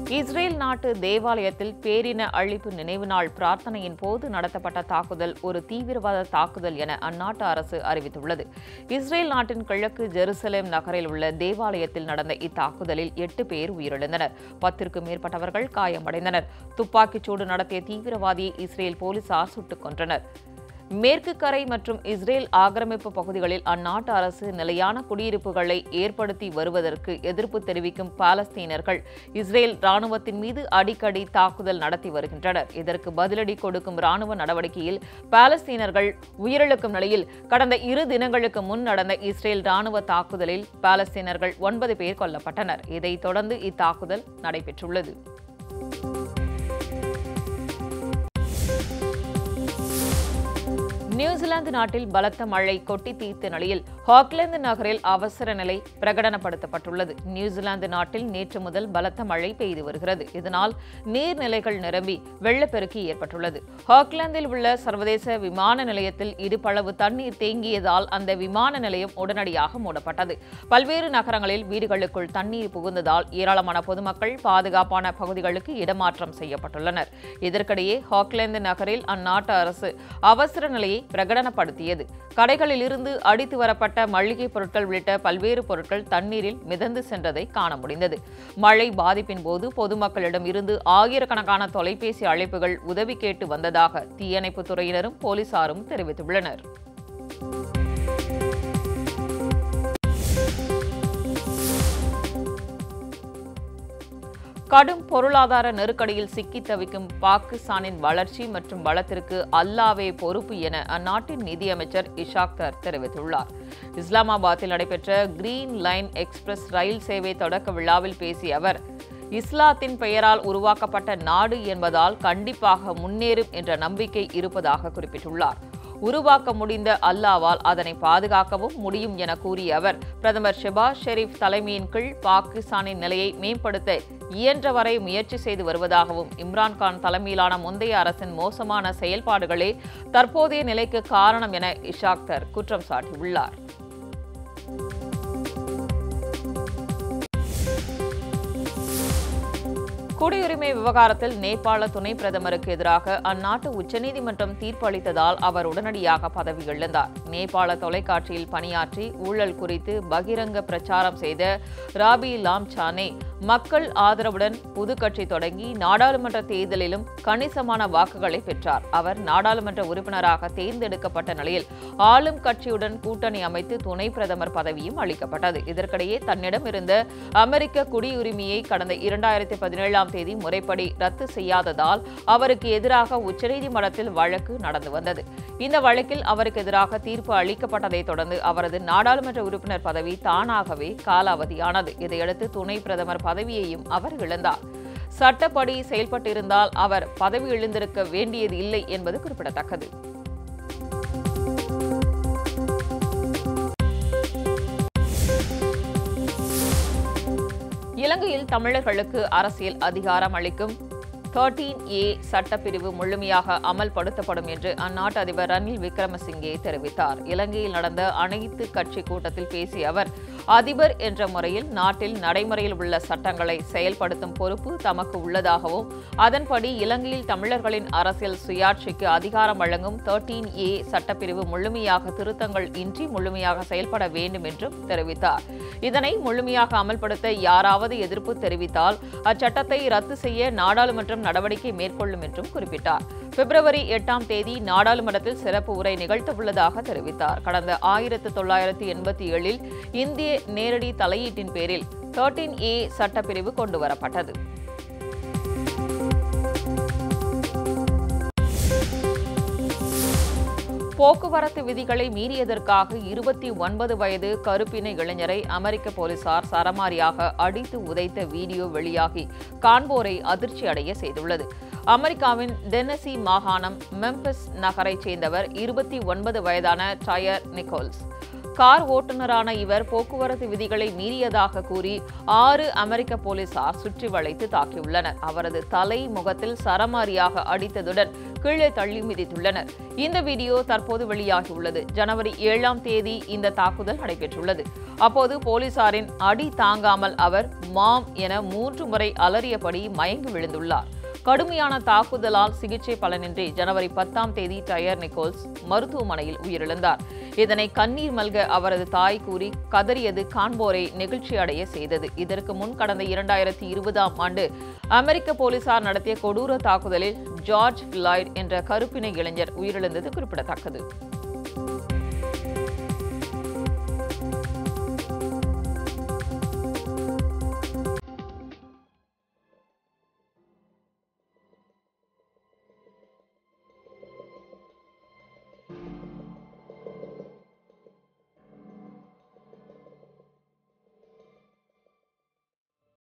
Israel நாட்டு தேவாலயத்தில் பேரின அழிப்பு நினைவு நாள் பிரார்த்தனையின் போது நடத்தப்பட்ட தாக்குதல் ஒரு தீவிரவாத தாக்குதல் என அந்நாட்டு அரசு அறிவித்துள்ளது இஸ்ரேல் நாட்டின் கிழக்கு ஜெருசலேம் நகரில் உள்ள தேவாலயத்தில் நடந்த இத்தாக்குதலில் எட்டு பேர் உயிரிழந்தனர் பத்திற்கும் மேற்பட்டவர்கள் காயமடைந்தனர் துப்பாக்கிச் சூடு நடத்திய தீவிரவாதியை இஸ்ரேல் போலீசார் சுட்டுக் கொன்றனர் மேற்கு கரை மற்றும் இஸ்ரேல் ஆக்கிரமிப்பு பகுதிகளில் அந்நாட்டு அரசு நிலையான குடியிருப்புகளை ஏற்படுத்தி வருவதற்கு எதிர்ப்பு தெரிவிக்கும் பாலஸ்தீனர்கள் இஸ்ரேல் ராணுவத்தின் மீது அடிக்கடி தாக்குதல் நடத்தி வருகின்றனர் இதற்கு பதிலடி கொடுக்கும் ராணுவ நடவடிக்கையில் பாலஸ்தீனர்கள் உயிரிழக்கும் நிலையில் கடந்த இரு தினங்களுக்கு முன் நடந்த இஸ்ரேல் ராணுவ தாக்குதலில் பாலஸ்தீனர்கள் ஒன்பது பேர் கொல்லப்பட்டனர் இதைத் தொடர்ந்து இத்தாக்குதல் நடைபெற்றுள்ளது நியூசிலாந்து நாட்டில் பலத்த மழை கொட்டி தீர்த்த நிலையில் ஹாக்லாந்து நகரில் அவசர நிலை பிரகடனப்படுத்தப்பட்டுள்ளது நியூசிலாந்து நாட்டில் நேற்று முதல் பலத்த மழை பெய்து வருகிறது இதனால் நீர்நிலைகள் நிரம்பி வெள்ளப்பெருக்கு ஏற்பட்டுள்ளது ஹாக்லாந்தில் உள்ள சர்வதேச விமான நிலையத்தில் இடுப்பளவு தண்ணீர் தேங்கியதால் அந்த விமான நிலையம் உடனடியாக மூடப்பட்டது பல்வேறு நகரங்களில் வீடுகளுக்குள் தண்ணீர் புகுந்ததால் ஏராளமான பொதுமக்கள் பாதுகாப்பான பகுதிகளுக்கு இடமாற்றம் செய்யப்பட்டுள்ளனர் இதற்கிடையே ஹாக்லாந்து நகரில் அந்நாட்டு அரசு அவசர நிலையை பிரகடனப்படுத்தியது கடைகளில் இருந்து அடித்து வரப்பட்ட மளிகை பொருட்கள் உள்ளிட்ட பல்வேறு பொருட்கள் தண்ணீரில் மிதந்து சென்றதை காண முடிந்தது மழை பாதிப்பின் போது பொதுமக்களிடம் இருந்து ஆயிரக்கணக்கான தொலைபேசி அழைப்புகள் உதவி கேட்டு வந்ததாக தீயணைப்புத் துறையினரும் போலீசாரும் தெரிவித்துள்ளனர் கடும் பொருளாதார நெருக்கடியில் சிக்கி தவிக்கும் பாகிஸ்தானின் வளர்ச்சி மற்றும் வளத்திற்கு அல்லாவே பொறுப்பு என அந்நாட்டின் நிதியமைச்சர் இஷாக் தர் தெரிவித்துள்ளார் இஸ்லாமாபாத்தில் நடைபெற்ற கிரீன் லைன் எக்ஸ்பிரஸ் ரயில் சேவை தொடக்க விழாவில் பேசிய அவர் இஸ்லாத்தின் பெயரால் உருவாக்கப்பட்ட நாடு என்பதால் கண்டிப்பாக முன்னேறும் என்ற நம்பிக்கை இருப்பதாக குறிப்பிட்டுள்ளார் உருவாக்க முடிந்த அல்லாவால் அதனை பாதுகாக்கவும் முடியும் என கூறிய அவர் பிரதமர் ஷெபாஸ் ஷெரீப் தலைமையின் கீழ் பாகிஸ்தானின் நிலையை மேம்படுத்த இயன்றவரை முயற்சி செய்து வருவதாகவும் இம்ரான்கான் தலைமையிலான முந்தைய அரசின் மோசமான செயல்பாடுகளே தற்போதைய நிலைக்கு காரணம் என இஷாக்தர் குற்றம் சாட்டியுள்ளார் குடியுரிமை விவகாரத்தில் நேபாள துணை பிரதமருக்கு எதிராக அந்நாட்டு உச்சநீதிமன்றம் தீர்ப்பு அளித்ததால் அவர் உடனடியாக பதவி இழந்தார் நேபாள தொலைக்காட்சியில் பணியாற்றி ஊழல் குறித்து பகிரங்க பிரச்சாரம் செய்த ராபி லாம்சானே மக்கள் ஆதரவுடன் புது கட்சி தொடங்கி நாடாளுமன்ற தேர்தலிலும் கணிசமான வாக்குகளை பெற்றார் அவர் நாடாளுமன்ற உறுப்பினராக தேர்ந்தெடுக்கப்பட்ட நிலையில் ஆளும் கட்சியுடன் கூட்டணி அமைத்து துணை பிரதமர் பதவியும் அளிக்கப்பட்டது இதற்கிடையே தன்னிடம் இருந்த அமெரிக்க குடியுரிமையை கடந்த இரண்டாயிரத்தி பதினேழாம் தேதி முறைப்படி ரத்து செய்யாததால் அவருக்கு எதிராக உச்சநீதிமன்றத்தில் வழக்கு நடந்து வந்தது இந்த வழக்கில் அவருக்கு எதிராக தீர்ப்பு அளிக்கப்பட்டதைத் தொடர்ந்து அவரது நாடாளுமன்ற உறுப்பினர் பதவி தானாகவே காலாவதியானது இதையடுத்து துணை பிரதமர் பதவியையும் அவர் இழந்தார் சட்டப்படி செயல்பட்டிருந்தால் அவர் பதவி இழந்திருக்க வேண்டியது இல்லை என்பது குறிப்பிடத்தக்கது இலங்கையில் தமிழர்களுக்கு அரசியல் அதிகாரம் அளிக்கும் தேர்ட்டீன் ஏ சட்டப்பிரிவு முழுமையாக அமல்படுத்தப்படும் என்று அந்நாட்டு அதிபர் ரணில் விக்ரமசிங்கே தெரிவித்தார் இலங்கையில் நடந்த அனைத்து கட்சி கூட்டத்தில் பேசிய அவர் அதிபர் என்ற முறையில் நாட்டில் நடைமுறையில் உள்ள சட்டங்களை செயல்படுத்தும் பொறுப்பு தமக்கு உள்ளதாகவும் அதன்படி இலங்கையில் தமிழர்களின் அரசியல் சுயாட்சிக்கு அதிகாரம் வழங்கும் தேர்ட்டீன் ஏ சட்டப்பிரிவு முழுமையாக திருத்தங்கள் இன்றி முழுமையாக செயல்பட வேண்டும் என்றும் தெரிவித்தார் இதனை முழுமையாக அமல்படுத்த யாராவது எதிர்ப்பு தெரிவித்தால் அச்சட்டத்தை ரத்து செய்ய நாடாளுமன்றம் நடவடிக்கை மேற்கொள்ளும் என்றும் குறிப்பிட்டார் பிப்ரவரி எட்டாம் தேதி நாடாளுமன்றத்தில் சிறப்பு உரை நிகழ்த்தவுள்ளதாக தெரிவித்தார் கடந்த ஆயிரத்து தொள்ளாயிரத்து எண்பத்தி ஏழில் இந்திய நேரடி தலையீட்டின் பேரில் தேர்ட்டீன் ஏ சட்டப்பிரிவு கொண்டுவரப்பட்டது போக்குவரத்து விதிகளை மீறியதற்காக இருபத்தி ஒன்பது வயது கருப்பின இளைஞரை அமெரிக்க போலீசார் சரமாரியாக அடித்து உதைத்த வீடியோ வெளியாகி காண்போரை அதிர்ச்சி அடைய செய்துள்ளது அமெரிக்காவின் டென்னசி மாகாணம் மெம்பிஸ் நகரைச் சேர்ந்தவர் இருபத்தி ஒன்பது வயதான டயர் நிக்கோல்ஸ் கார் ஓட்டுநரான இவர் போக்குவரத்து விதிகளை மீறியதாக கூறி ஆறு அமெரிக்க போலீசார் சுற்றி வளைத்து தாக்கியுள்ளனர் அவரது தலை முகத்தில் சரமாரியாக அடித்ததுடன் கீழே தள்ளி மிதித்துள்ளனர் இந்த வீடியோ தற்போது வெளியாகியுள்ளது ஜனவரி ஏழாம் தேதி இந்த தாக்குதல் நடைபெற்றுள்ளது அப்போது போலீசாரின் அடி தாங்காமல் அவர் மாம் என மூன்று முறை அலறியபடி மயங்கி விழுந்துள்ளார் கடுமையான தாக்குதலால் சிகிச்சை பலனின்றி ஜனவரி பத்தாம் தேதி டயர் நிக்கோல்ஸ் மருத்துவமனையில் உயிரிழந்தார் இதனை கண்ணீர் மல்க அவரது தாய் கூறி கதறியது காண்போரை நெகிழ்ச்சி அடைய செய்தது இதற்கு முன் கடந்த இரண்டாயிரத்தி இருபதாம் ஆண்டு அமெரிக்க போலீசார் நடத்திய கொடூர தாக்குதலில் ஜார்ஜ் ஃபிலாய்ட் என்ற கருப்பின இளைஞர் உயிரிழந்தது குறிப்பிடத்தக்கது